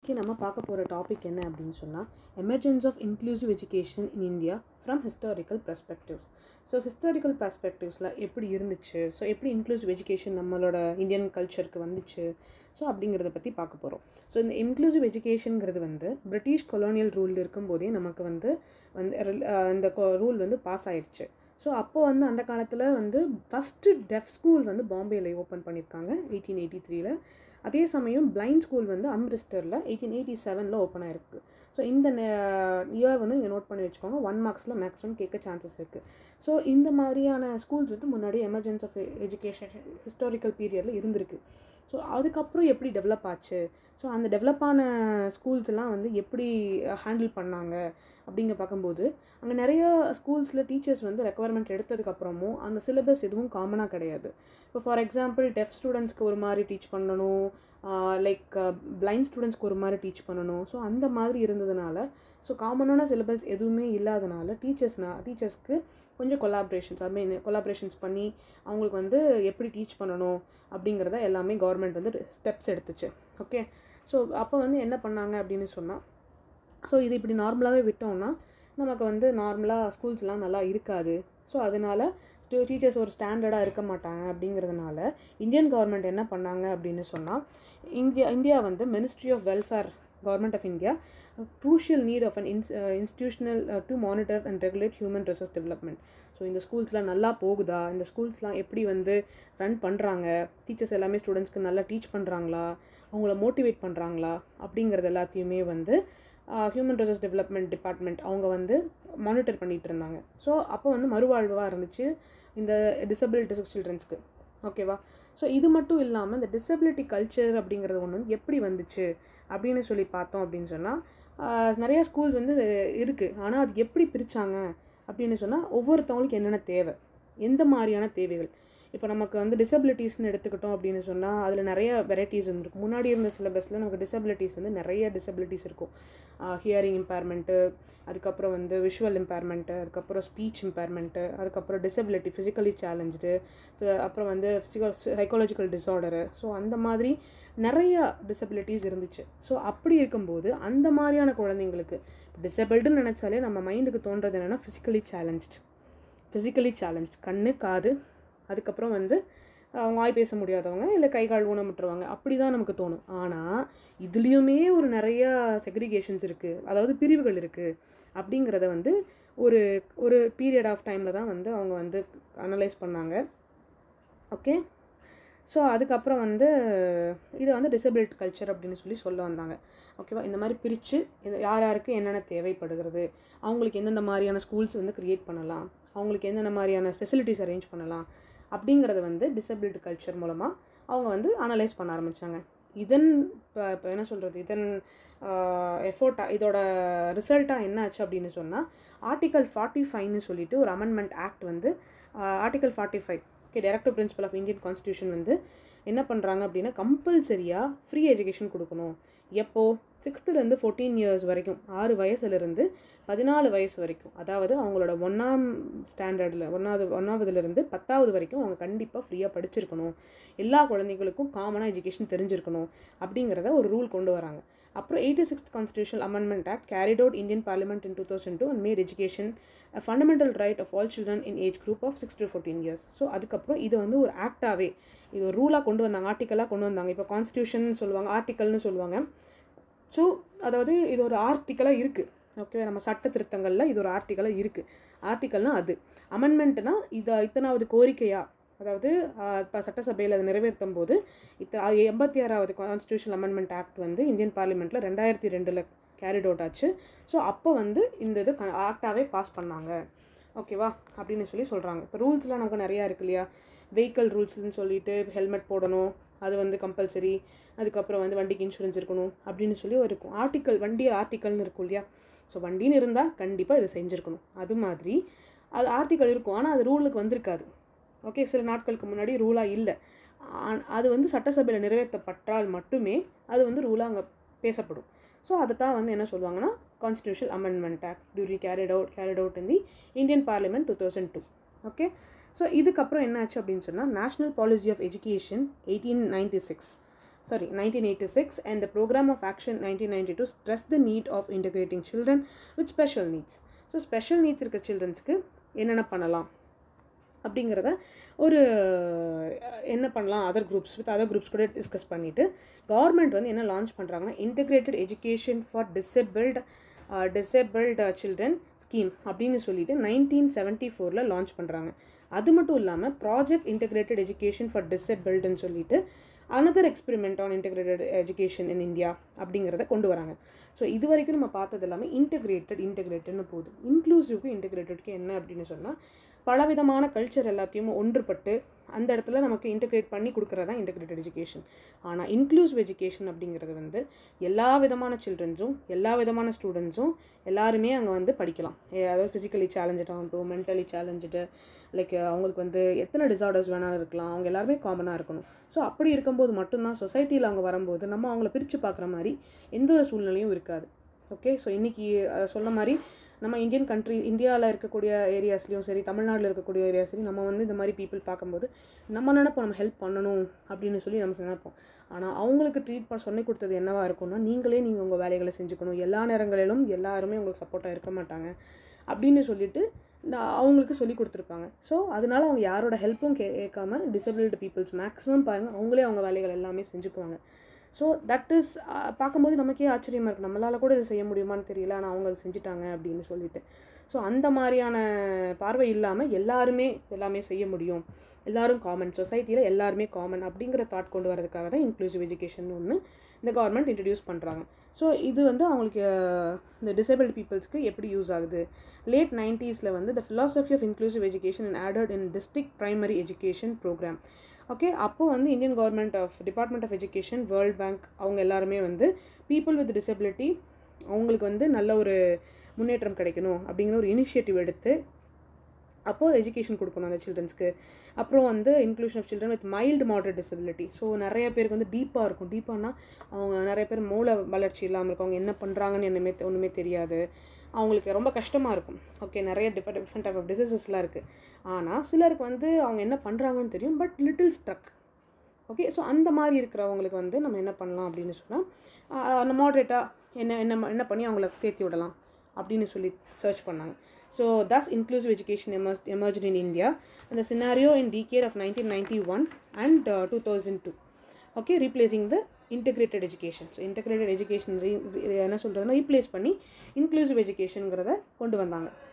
இன்றைக்கி நம்ம பார்க்க போகிற டாபிக் என்ன அப்படின்னு சொன்னால் emergence of inclusive education in India from historical perspectives so historical பெர்ஸ்பெக்டிவ்ஸில் எப்படி இருந்துச்சு ஸோ எப்படி இன்க்ளூசிவ் எஜுகேஷன் நம்மளோட இந்தியன் கல்ச்சருக்கு வந்துச்சு ஸோ அப்படிங்கிறத பற்றி பார்க்க போகிறோம் ஸோ இந்த இன்க்ளூசிவ் எஜுகேஷனுங்கிறது வந்து பிரிட்டிஷ் கொலோனியல் ரூல் இருக்கும்போதே நமக்கு வந்து வந்து அஹ் இந்த ரூல் வந்து பாஸ் ஆயிடுச்சு ஸோ அப்போ வந்து அந்த காலத்தில் வந்து ஃபஸ்ட்டு டெஃப் ஸ்கூல் வந்து பாம்பேயில் ஓப்பன் பண்ணியிருக்காங்க எயிட்டீன் எயிட்டி த்ரீல அதே சமயம் பிளைண்ட் ஸ்கூல் வந்து அம்ரிஸ்டரில் எயிட்டீன் எயிட்டி செவனில் ஓப்பன் ஆயிருக்கு ஸோ இந்த இயர் வந்து நீங்கள் நோட் பண்ணி வச்சுக்கோங்க ஒன் மார்க்ஸில் மேக்ஸிமம் கேட்க சான்சஸ் இருக்குது ஸோ இந்த மாதிரியான ஸ்கூல்ஸ் வந்து முன்னாடி எமர்ஜென்ஸ் ஆஃப் எஜுகேஷன் ஹிஸ்டாரிக்கல் பீரியடில் இருந்திருக்கு ஸோ அதுக்கப்புறம் எப்படி டெவலப் ஆச்சு ஸோ அந்த டெவலப் ஆன ஸ்கூல்ஸ் எல்லாம் வந்து எப்படி ஹேண்டில் பண்ணாங்க அப்படிங்க பார்க்கும்போது அங்கே நிறைய ஸ்கூல்ஸில் டீச்சர்ஸ் வந்து ரெக்குவயர்மெண்ட் எடுத்ததுக்கப்புறமும் அந்த சிலபஸ் எதுவும் காமனாக கிடையாது இப்போ ஃபார் எக்ஸாம்பிள் டெஃப் ஸ்டூடெண்ட்ஸ்க்கு ஒரு மாதிரி டீச் பண்ணணும் லைக் பிளைண்ட் ஸ்டூடெண்ட்ஸ்க்கு ஒரு மாதிரி டீச் பண்ணணும் ஸோ அந்த மாதிரி இருந்ததுனால ஸோ காமனான சிலபஸ் எதுவுமே இல்லாதனால டீச்சர்ஸ்னா டீச்சர்ஸ்க்கு கொஞ்சம் கொலாப்ரேஷன்ஸ் அது மீன் கொலாப்ரேஷன்ஸ் பண்ணி அவங்களுக்கு வந்து எப்படி டீச் பண்ணணும் அப்படிங்கிறத எல்லாமே கவர்மெண்ட் வந்து ஸ்டெப்ஸ் எடுத்துச்சு ஓகே ஸோ அப்போ வந்து என்ன பண்ணாங்க அப்படின்னு சொன்னால் ஸோ இது இப்படி நார்மலாகவே விட்டோம்னா நமக்கு வந்து நார்மலாக ஸ்கூல்ஸ்லாம் நல்லா இருக்காது ஸோ அதனால் டீச்சர்ஸ் ஒரு ஸ்டாண்டர்டாக இருக்க மாட்டாங்க அப்படிங்கிறதுனால இந்தியன் கவர்மெண்ட் என்ன பண்ணாங்க அப்படின்னு சொன்னால் இந்தியா இந்தியா வந்து ministry of welfare government of India crucial need of an ins institutional to monitor and regulate human resource development so இந்த ஸ்கூல்ஸ்லாம் நல்லா போகுதா இந்த ஸ்கூல்ஸ்லாம் எப்படி வந்து ரன் பண்ணுறாங்க டீச்சர்ஸ் எல்லாமே ஸ்டூடெண்ட்ஸ்க்கு நல்லா டீச் பண்ணுறாங்களா அவங்கள மோட்டிவேட் பண்ணுறாங்களா அப்படிங்கிறது எல்லாத்தையுமே வந்து ஹியூமன் ரிசோர்ஸ் டெவலப்மெண்ட் டிபார்ட்மெண்ட் அவங்க வந்து மானிட்டர் பண்ணிகிட்டு இருந்தாங்க ஸோ அப்போ வந்து மறுவாழ்வாக இருந்துச்சு இந்த டிசபிலிட்டி சில்ட்ரன்ஸ்க்கு ஓகேவா ஸோ இது மட்டும் இல்லாமல் இந்த டிசபிலிட்டி கல்ச்சர் அப்படிங்கிறது ஒன்று வந்து எப்படி வந்துச்சு அப்படின்னு சொல்லி பார்த்தோம் அப்படின்னு சொன்னால் நிறையா ஸ்கூல்ஸ் வந்து இருக்குது ஆனால் அது எப்படி பிரித்தாங்க அப்படின்னு சொன்னால் ஒவ்வொருத்தவங்களுக்கு என்னென்ன தேவை எந்த மாதிரியான தேவைகள் இப்போ நமக்கு வந்து டிசபிலிட்டிஸ்னு எடுத்துக்கிட்டோம் அப்படின்னு சொன்னால் அதில் நிறைய வெரைட்டிஸ் இருந்திருக்கும் முன்னாடி இருந்த சிலபஸில் நமக்கு டிசபிலிட்டிஸ் வந்து நிறைய டிசபிலிட்டிஸ் இருக்கும் ஹியரிங் இம்பேர்மெண்ட்டு அதுக்கப்புறம் வந்து விஷுவல் இம்பேர்மெண்ட்டு அதுக்கப்புறம் ஸ்பீச் இம்பேர்மெண்ட்டு அதுக்கப்புறம் டிசபிலிட்டி ஃபிசிக்கலி சேலஞ்சு அப்புறம் வந்து ஃபிசிக்கல் சைக்காலஜிக்கல் டிஸார்டரு ஸோ அந்த மாதிரி நிறைய டிசபிலிட்டிஸ் இருந்துச்சு ஸோ அப்படி இருக்கும்போது அந்த மாதிரியான குழந்தைங்களுக்கு டிசபிள்டுன்னு நினச்சாலே நம்ம மைண்டுக்கு தோன்றது என்னென்னா ஃபிசிக்கலி சேலஞ்ச்டு ஃபிசிக்கலி சேலஞ்ச் கண்ணு காது அதுக்கப்புறம் வந்து அவங்க வாய் பேச முடியாதவங்க இல்லை கை கால் ஊனமுட்டுருவாங்க அப்படி தான் நமக்கு தோணும் ஆனால் இதுலேயுமே ஒரு நிறையா செக்ரிகேஷன்ஸ் இருக்குது அதாவது பிரிவுகள் இருக்குது அப்படிங்கிறத வந்து ஒரு ஒரு பீரியட் ஆஃப் டைமில் தான் வந்து அவங்க வந்து அனலைஸ் பண்ணாங்க ஓகே ஸோ அதுக்கப்புறம் வந்து இதை வந்து டிசபிலிட்டி கல்ச்சர் அப்படின்னு சொல்லி சொல்ல வந்தாங்க ஓகேவா இந்த மாதிரி பிரித்து இந்த யார் யாருக்கு என்னென்ன தேவைப்படுகிறது அவங்களுக்கு எந்தெந்த மாதிரியான ஸ்கூல்ஸ் வந்து க்ரியேட் பண்ணலாம் அவங்களுக்கு எந்தெந்த மாதிரியான ஃபெசிலிட்டிஸ் அரேஞ்ச் பண்ணலாம் அப்படிங்கிறத வந்து டிசபிலிட்டி கல்ச்சர் மூலமாக அவங்க வந்து அனலைஸ் பண்ண ஆரம்பித்தாங்க இதன் இப்போ இப்போ என்ன சொல்கிறது இதன் எஃபோர்ட்டாக இதோட ரிசல்ட்டாக என்ன ஆச்சு அப்படின்னு சொன்னால் ஆர்டிக்கல் ஃபார்ட்டி ஃபைவ்னு சொல்லிட்டு ஒரு அமெண்ட்மெண்ட் ஆக்ட் வந்து article forty five okay directive principle of Indian constitution வந்து என்ன பண்ணுறாங்க அப்படின்னா கம்பல்சரியாக ஃப்ரீ எஜுகேஷன் கொடுக்கணும் எப்போது சிக்ஸ்த்துலேருந்து ஃபோர்டீன் இயர்ஸ் வரைக்கும் ஆறு வயசுலேருந்து பதினாலு வயசு வரைக்கும் அதாவது அவங்களோட ஒன்றாம் ஸ்டாண்டர்டில் ஒன்றாவது ஒன்றாவதுலேருந்து பத்தாவது வரைக்கும் அவங்க கண்டிப்பாக ஃப்ரீயாக படிச்சிருக்கணும் எல்லா குழந்தைங்களுக்கும் காமனாக எஜுகேஷன் தெரிஞ்சிருக்கணும் அப்படிங்கிறத ஒரு ரூல் கொண்டு வராங்க அப்புறம் eighty sixth constitutional amendment act carried out Indian parliament in two thousand two and made education a fundamental right of all children in age group of six to fourteen years so அதுக்கப்புறம் இது வந்து ஒரு ஆக்டாகவே இது ஒரு ரூலாக கொண்டு வந்தாங்க ஆர்டிக்கலாக கொண்டு வந்தாங்க இப்போ கான்ஸ்டியூஷன் சொல்லுவாங்க ஆர்டிக்கல்னு சொல்லுவாங்க ஸோ அதாவது இது ஒரு ஆர்டிக்கலாக இருக்குது ஓகே நம்ம சட்ட திருத்தங்களில் இது ஒரு ஆர்டிக்கலாக இருக்குது ஆர்டிக்கல்னால் அது அமெண்ட்மெண்ட்னா இதை இத்தனாவது கோரிக்கையாக அதாவது இப்போ சட்டசபையில் அதை நிறைவேற்றும் போது இத்த எண்பத்தி ஆறாவது கான்ஸ்டியூஷன் அமெண்ட்மெண்ட் ஆக்ட் வந்து இந்தியன் பார்லிமெண்ட்டில் ரெண்டாயிரத்தி ரெண்டில் கேரிட் அவுட் ஆச்சு ஸோ அப்போ வந்து இந்த இது ஆக்டாகவே பாஸ் பண்ணாங்க ஓகேவா அப்படின்னு சொல்லி சொல்கிறாங்க இப்போ ரூல்ஸ்லாம் நமக்கு நிறையா இருக்கு இல்லையா வெஹிக்கல் ரூல்ஸ்னு சொல்லிட்டு ஹெல்மெட் போடணும் அது வந்து கம்பல்சரி அதுக்கப்புறம் வந்து வண்டிக்கு இன்சூரன்ஸ் இருக்கணும் அப்படின்னு சொல்லி ஒரு இருக்கும் ஆர்டிக்கல் வண்டி ஆர்டிக்கல்னு இருக்கும் இல்லையா ஸோ வண்டின்னு இருந்தால் கண்டிப்பாக இது செஞ்சுருக்கணும் அது மாதிரி அது ஆர்டிக்கல் இருக்கும் ஆனால் அது ரூலுக்கு வந்திருக்காது ஓகே சில நாட்களுக்கு முன்னாடி ரூலாக இல்லை அது வந்து சட்டசபையில் நிறைவேற்றப்பட்டால் மட்டுமே அது வந்து ரூலாக அங்கே பேசப்படும் ஸோ அதை தான் வந்து என்ன சொல்லுவாங்கன்னா constitution amendment act during carried out carried out in the Indian parliament two thousand two okay so இதுக்கப்புறம் என்னாச்சு அப்படின்னு சொன்னால் national policy of education eighteen ninety six sorry 1986 and the program of action 1992 stressed the need of integrating children with special needs so special needs இருக்க சில்ட்ரன்ஸ்க்கு என்னென்ன பண்ணலாம் அப்படிங்கிறத ஒரு அஹ், என்ன பண்ணலாம் other groups with other groups கூட டிஸ்கஸ் பண்ணிவிட்டு கவர்மெண்ட் வந்து என்ன லான்ச் பண்ணுறாங்கன்னா integrated education for disabled disabled children scheme அப்படின்னு சொல்லிட்டு நைன்டீன் செவன்ட்டி ஃபோரில் லான்ச் பண்ணுறாங்க அது மட்டும் இல்லாமல் ப்ராஜெக்ட் இன்டெகிரேட்டட் எஜுகேஷன் ஃபார் டிசேபிள்டுன்னு சொல்லிட்டு another experiment on integrated education in India அப்படிங்கிறத கொண்டு வராங்க ஸோ இது வரைக்கும் நம்ம பார்த்தது எல்லாமே இன்டெகிரேட்டட் இன்டெகிரேட்டட்னு போகுது இன்க்ளூசிவ்க்கு இன்டெகிரேட்டட்க்கு என்ன அப்படின்னு சொன்னால் பலவிதமான கல்ச்சர் எல்லாத்தையும் ஒன்றுபட்டு அந்த இடத்துல நமக்கு இன்டெகிரேட் பண்ணி கொடுக்குறது தான் இன்டெகிரேட்டட் எஜுகேஷன் ஆனால் இன்க்ளூசிவ் எஜுகேஷன் அப்படிங்கிறது வந்து எல்லா விதமான சில்ட்ரன்ஸும் எல்லா விதமான ஸ்டூடெண்ட்ஸும் எல்லாருமே அங்கே வந்து படிக்கலாம் ஏ, அதாவது ஃபிசிக்கலி சேலஞ்சட் ஆகட்டும் மென்டலி சேலஞ்சடு லைக் அவங்களுக்கு வந்து எத்தனை டிசார்டர்ஸ் வேணாலும் இருக்கலாம் அவங்க எல்லாருமே காமனாக இருக்கணும் ஸோ அப்படி இருக்கும்போது மட்டும்தான் சொசைட்டியில் அவங்க வரும்போது நம்ம அவங்கள பிரித்து பார்க்குற மாதிரி எந்த ஒரு சூழ்நிலையும் இருக்காது ஓகே ஸோ இன்றைக்கி சொன்ன மாதிரி நம்ம இந்தியன் கண்ட்ரி இந்தியாவில் இருக்கக்கூடிய ஏரியாஸ்லேயும் சரி தமிழ்நாட்டில் இருக்கக்கூடிய ஏரியாஸ்லையும் நம்ம வந்து இந்த மாதிரி பீப்புள் பார்க்கும்போது நம்ம நினைப்போம் நம்ம ஹெல்ப் பண்ணணும் அப்படின்னு சொல்லி நம்ம நினைப்போம் ஆனால் அவங்களுக்கு ட்ரீட் பண்ண சொல்லி கொடுத்தது என்னவா இருக்கும்னா நீங்களே நீங்கள் உங்கள் வேலைகளை செஞ்சுக்கணும் எல்லா நேரங்களிலும் எல்லாருமே உங்களுக்கு சப்போர்ட்டாக இருக்க மாட்டாங்க அப்படின்னு சொல்லிட்டு நான் அவங்களுக்கு சொல்லி கொடுத்துருப்பாங்க ஸோ அதனால அவங்க யாரோட ஹெல்ப்பும் கேட்காம டிசபிள்டு பீப்புள்ஸ் மேக்ஸிமம் பாருங்கள் அவங்களே அவங்க வேலைகள் எல்லாமே செஞ்சுக்குவாங்க ஸோ தட் இஸ் பார்க்கும்போது நமக்கே ஆச்சரியமாக இருக்குது நம்மளால் கூட இது செய்ய முடியுமான்னு தெரியல ஆனால் அவங்க அதை செஞ்சுட்டாங்க அப்படின்னு சொல்லிட்டு ஸோ அந்த மாதிரியான பார்வை இல்லாமல் எல்லாருமே எல்லாமே செய்ய முடியும் எல்லாரும் காமன் சொசைட்டியில் எல்லாருமே காமன் அப்படிங்கிற தாட் கொண்டு வரதுக்காக தான் இன்க்ளூசிவ் எஜுகேஷன் ஒன்று இந்த கவர்மெண்ட் இன்ட்ரடியூஸ் பண்ணுறாங்க ஸோ இது வந்து அவங்களுக்கு அஹ், இந்த டிசேபிள்ட் பீப்புள்ஸ்க்கு எப்படி யூஸ் ஆகுது லேட் நைன்ட்டீஸில் வந்து the philosophy of inclusive education and added in district primary education program okay அப்போ வந்து Indian government of department of education world bank அவங்க எல்லாருமே வந்து பீப்புள் வித் டிசபிலிட்டி அவங்களுக்கு வந்து நல்ல ஒரு முன்னேற்றம் கிடைக்கணும் அப்படிங்கிற ஒரு இனிஷியேட்டிவ் எடுத்து அப்போது எஜுகேஷன் கொடுக்கணும் அந்த சில்ட்ரன்ஸ்க்கு அப்புறம் வந்து inclusion of children with mild moderate disability so நிறைய பேருக்கு வந்து டீப்பாக இருக்கும் டீப்பானா அவங்க நிறைய பேர் மூளை வளர்ச்சி இல்லாமல் இருக்கும் அவங்க என்ன பண்ணுறாங்கன்னு என்னமே ஒன்றுமே தெரியாது அவங்களுக்கு ரொம்ப கஷ்டமாக இருக்கும் ஓகே நிறைய டிஃப்ரெண்ட் டிஃப்ரெண்ட் டைப் ஆஃப் டிசீசஸ்லாம் இருக்குது ஆனால் சிலருக்கு வந்து அவங்க என்ன பண்ணுறாங்கன்னு தெரியும் but little struck okay so அந்த மாதிரி இருக்கிறவங்களுக்கு வந்து நம்ம என்ன பண்ணலாம் அப்படின்னு சொன்னால் அந்த மாட்ரேட்டாக என்ன என்ன என்ன பண்ணி அவங்கள தேத்தி விடலாம் அப்படின்னு சொல்லி சர்ச் பண்ணாங்க so thus inclusive education emerge emerge in India அந்த scenario in decade of nineteen ninety one and two thousand two okay replacing the integrated education so integrated education என்ன சொல்கிறதுனா ரீப்ளேஸ் பண்ணி இன்க்ளூசிவ் எஜுகேஷனுங்கிறத கொண்டு வந்தாங்க